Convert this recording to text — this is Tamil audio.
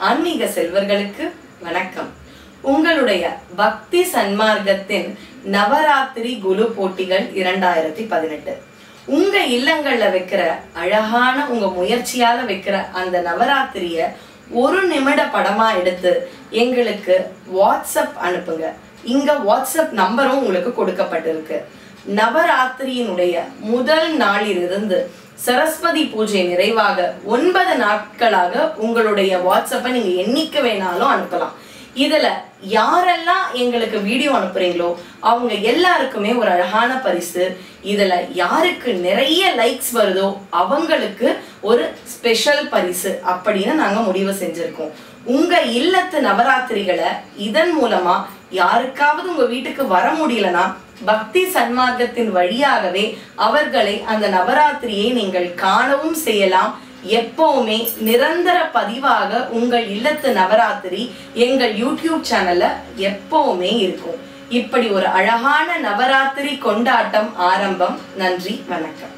ஆன்மீக செல்வர்களுக்கு வணக்கம் உங்களுடைய பக்தி சன்மார்க்கத்தின் நவராத்திரி குரு போட்டிகள் இரண்டாயிரத்தி பதினெட்டு உங்க இல்லங்கள்ல வைக்கிற அழகான உங்க முயற்சியால வைக்கிற அந்த நவராத்திரிய ஒரு நிமிட படமா எடுத்து எங்களுக்கு வாட்ஸ்அப் அனுப்புங்க இங்க வாட்ஸ்அப் நம்பரும் உங்களுக்கு கொடுக்கப்பட்டிருக்கு நவராத்திரியினுடைய முதல் நாளிலிருந்து சரஸ்வதி பூஜை நிறைவாக ஒன்பது நாட்களாக உங்களுடைய வாட்ஸ்அப்பை நீங்க என்னைக்க வேணாலும் அனுப்பலாம் இதுல யாரெல்லாம் எங்களுக்கு வீடியோ அனுப்புறீங்களோ அவங்க எல்லாருக்குமே ஒரு அழகான பரிசு இதுல யாருக்கு நிறைய லைக்ஸ் வருதோ அவங்களுக்கு ஒரு ஸ்பெஷல் பரிசு அப்படின்னு நாங்க முடிவு செஞ்சிருக்கோம் உங்க இல்லத்து நவராத்திரிகளை இதன் மூலமா யாருக்காவது உங்க வீட்டுக்கு வர முடியலனா பக்தி சன்மார்க்கத்தின் வழியாகவே அவர்களை அந்த நவராத்திரியை நீங்கள் காணவும் செய்யலாம் எப்பவுமே நிரந்தர பதிவாக உங்கள் இல்லத்து நவராத்திரி எங்கள் யூடியூப் சேனல்ல எப்பவுமே இருக்கும் இப்படி ஒரு அழகான நவராத்திரி கொண்டாட்டம் ஆரம்பம் நன்றி வணக்கம்